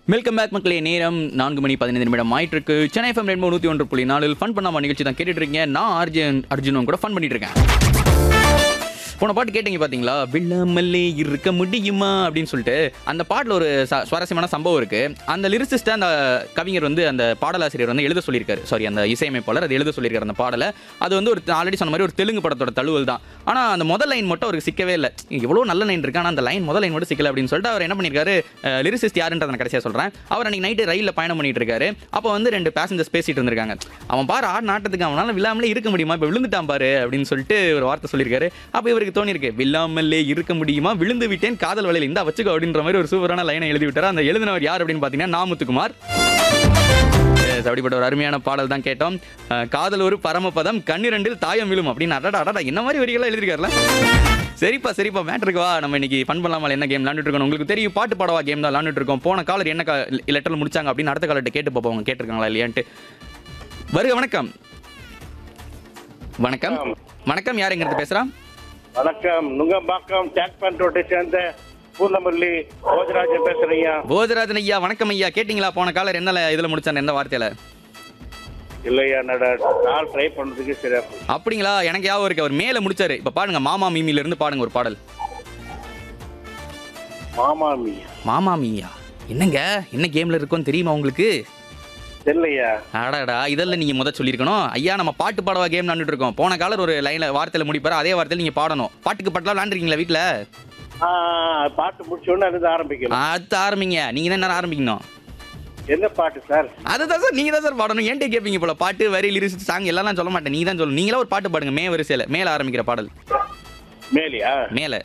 Welcome back மக்களே நேரம் நான்கு மணி பதினைந்து நிமிடம் ஆயிட்டு இருக்கு சென்னை எஃப்எம் ரெண்டு நூற்றி ஒன்று புள்ளி நாலில் ஃபன் பண்ணாம நிகழ்ச்சி தான் கேட்டுட்டு இருக்கீங்க நான் அர்ஜுன் அர்ஜுனும் கூட ஃபன் பண்ணிட்டு இருக்கேன் போன பாட்டு கேட்டீங்க பாத்தீங்களா வில்லாமல்லே இருக்க முடியுமா அப்படின்னு சொல்லிட்டு அந்த பாட்டில் ஒரு ச- சுவாரஸ்யமான சம்பவம் இருக்கு அந்த லிரிசிஸ்ட அந்த கவிஞர் வந்து அந்த பாடலாசிரியர் வந்து எழுத சொல்லியிருக்காரு சாரி அந்த இசையமைப்பாளர் அது எழுத சொல்லியிருக்காரு அந்த பாடலை அது வந்து ஒரு ஆல்ரெடி சொன்ன மாதிரி ஒரு தெலுங்கு படத்தோட தழுவல் தான் ஆனால் அந்த முதல் லைன் மட்டும் அவருக்கு சிக்கவே இல்லை எவ்வளோ நல்ல லைன் இருக்கு ஆனால் அந்த லைன் முதல் லைன் மட்டும் சிக்கல அப்படின்னு சொல்லிட்டு அவர் என்ன பண்ணியிருக்காரு லிரிசிஸ்ட் யாருன்றத நான் கடைசியாக சொல்கிறேன் அவர் அன்னைக்கு நைட்டு ரயிலில் பயணம் பண்ணிட்டு இருக்காரு அப்போ வந்து ரெண்டு பேசஞ்சர்ஸ் பேசிட்டு இருந்திருக்காங்க அவன் பாரு ஆடு நாட்டத்துக்கு அவனால விழாமலே இருக்க முடியுமா இப்போ விழுந்துட்டான் பாரு அப்படின்னு சொல்லிட்டு ஒரு வார்த்தை சொல்லியிருக்காரு அப்போ இவருக்கு தோணிருக்கு விழாமலே இருக்க முடியுமா விழுந்து விட்டேன் காதல் வலையில் இந்த வச்சுக்கோ அப்படின்ற மாதிரி ஒரு சூப்பரான லைனை எழுதி விட்டார் அந்த எழுதினவர் யார் அப்படின்னு பார்த்தீங்கன்னா நாமுத்துக்குமார் Yes, அப்படிப்பட்ட ஒரு அருமையான பாடல் தான் கேட்டோம் அஹ், காதல் ஒரு பரமபதம் கண்ணிரண்டில் தாயம் விழும் அப்படின்னு அடடா அடடா என்ன மாதிரி வரிகளாக எழுதிருக்காருல சரிப்பா சரிப்பா மேட்ருக்கு வா நம்ம இன்னைக்கு ஃபன் பண்ணலாமா என்ன கேம் விளாண்டுட்டு இருக்கோம் உங்களுக்கு தெரியும் பாட்டு பாடவா கேம் தான் விளாண்டுட்டு இருக்கோம் போன காலர் என்ன லெட்டர் முடிச்சாங்க அப்படின்னு அடுத்த காலர்கிட்ட கேட்டு பார்ப்போம் அவங்க கேட்டிருக்காங்களா இல்லையான்ட்டு வருக வணக்கம் வணக்கம் வணக்கம் யார் எங்கிறது பேசுறா வணக்கம் நுங்கம்பாக்கம் டேக் பண்ட் ரோட்டை சேர்ந்த பூந்தமல்லி போஜராஜன் பேசுறீங்க போஜராஜன் ஐயா வணக்கம் ஐயா கேட்டிங்களா போன காலர் என்ன இதுல முடிச்சாங்க எந்த வார்த்தையில இல்லையா என்னடா கால் ட்ரை பண்றதுக்கு சரியா போச்சு. அப்படிங்களா எனக்கு ஞாபகம் இருக்கு அவர் மேல முடிச்சாரு இப்ப பாருங்க மாமா மீமில இருந்து பாடுங்க ஒரு பாடல் மாமாமி மாமா மீயா என்னங்க என்ன கேம்ல இருக்கோன்னு தெரியுமா உங்களுக்கு தெரியலையா அடடா இதெல்லாம் நீங்க முத சொல்லியிருக்கணும் ஐயா நம்ம பாட்டு பாடவா கேம் விளாண்டுட்டு இருக்கோம் போன காலர் ஒரு லைன்ல வார்த்தையில முடிப்பாரு அதே வார்த்தையில நீங்க பாடணும் பாட்டுக்கு பாட்டுலாம் விளாண்டுருக்கீங்களா வீட்ல ஆ, பாட்டு முடிச்ச உடனே அது ஆரம்பிக்கணும் அடுத்து ஆரம்பிங்க நீங்க தான் என்ன ஆரம்பிக்கணும் என்ன பாட்டு சார் அதுதான் சார் நீங்க தான் சார் பாடணும் ஏன்ட்டே கேட்பீங்க போல பாட்டு வரி லிரிக்ஸ் சாங் எல்லாம் நான் சொல்ல மாட்டேன் நீங்க தான் சொல்லணும் நீங்களா ஒரு பாட்டு பாடுங்க மே வரிசையில மேல ஆரம்பிக்கிற பாடல் மேலியா மேல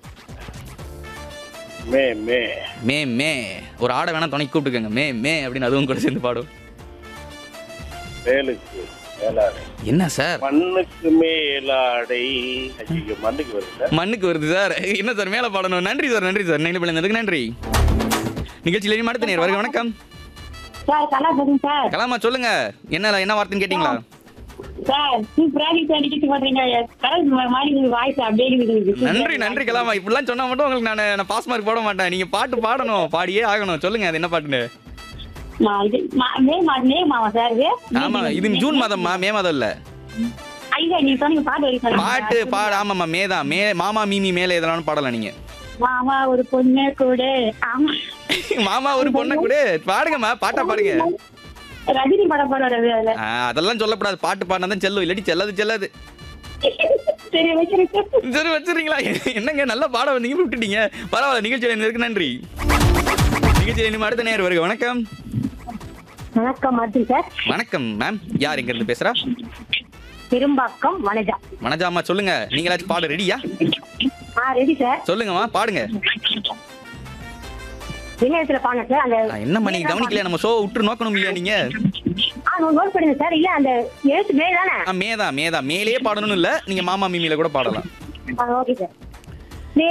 மே மே மே மே ஒரு ஆடை வேணா துணைக்கு கூப்பிட்டுக்கோங்க மே மே அப்படின்னு அதுவும் கூட சேர்ந்து பாடும் மேலுக்கு மேலாடை என்ன சார் மண்ணுக்கு மேலாடை ஐயோ மண்ணுக்கு வருது மண்ணுக்கு வருது சார் என்ன சார் மேல பாடணும் நன்றி சார் நன்றி சார் நெல் பிள்ளைந்ததுக்கு நன்றி நிகழ்ச்சியில் இனி அடுத்த நேர் வருக வணக்கம் சார் நல்லா தெரியும் சார் கலாமா சொல்லுங்க என்ன என்ன வார்த்தைன்னு கேட்டிங்களா சார் சூப்பராக சார் நிக்கிட்டு பண்றீங்க கடல் மாதிரி வாய்ஸ் அப்படியே இருக்குது நன்றி நன்றி கலாமா இப்படிலாம் சொன்னா மட்டும் உங்களுக்கு நான் நான் பாஸ் மார்க் போட மாட்டேன் நீங்க பாட்டு பாடணும் பாடியே ஆகணும் சொல்லுங்க அது என்ன பாட்டுன்னு மா- இது மா- மே மாதம் மே மாதம் சார் இது ஆமா இது ஜூன் மாதம்மா மே மாதம் இல்ல ஐயா நீங்க சொன்னீங்க பாட்டு வரைக்கும் பாட்டு பாடு ஆமாம்மா மே தான் மே மாமா மீமி மேல எதனாலும் பாடலாம் நீங்க மாமா ஒரு பொண்ணு கூட ஆமா மாமா ஒரு பொண்ணை கூட பாடுங்கம்மா பாட்டா பாடுங்க ரஜினி படம் போல வருது அதுல ஆ, அதெல்லாம் சொல்லக்கூடாது பாட்டு பாடினா தான் செல்லும் இல்லாட்டி செல்லாது செல்லாது சரி வச்சிருக்கேன் சரி வச்சிருங்களா என்னங்க நல்லா பாட வந்தீங்க விட்டுட்டீங்க பரவாயில்ல நிகழ்ச்சியில் இருந்ததுக்கு நன்றி நிகழ்ச்சியில் இனிமே அடுத்த நேரம் வருக வணக்கம் வணக்கம் மாத்தி சார் வணக்கம் மேம் யார் எங்க இருந்து பேசுறா பெரும்பாக்கம் வனஜா வனஜாமா சொல்லுங்க நீங்களாச்சும் பாட ரெடியா ஆ ரெடி சார் சொல்லுங்கம்மா பாடுங்க இணையத்துல பாருங்க சார் அந்த ஆ, என்ன பண்ணி கவனிக்கல நம்ம ஷோ விட்டு நோக்கணும் இல்லையா நீங்க ஆ நோட் பண்ணுங்க சார் இல்ல அந்த எழுத்து மே தானே ஆ, மேதான் மேதான் மேலேயே பாடணும் இல்ல நீங்க மாமா மீமில கூட பாடலாம் ஓகே சார்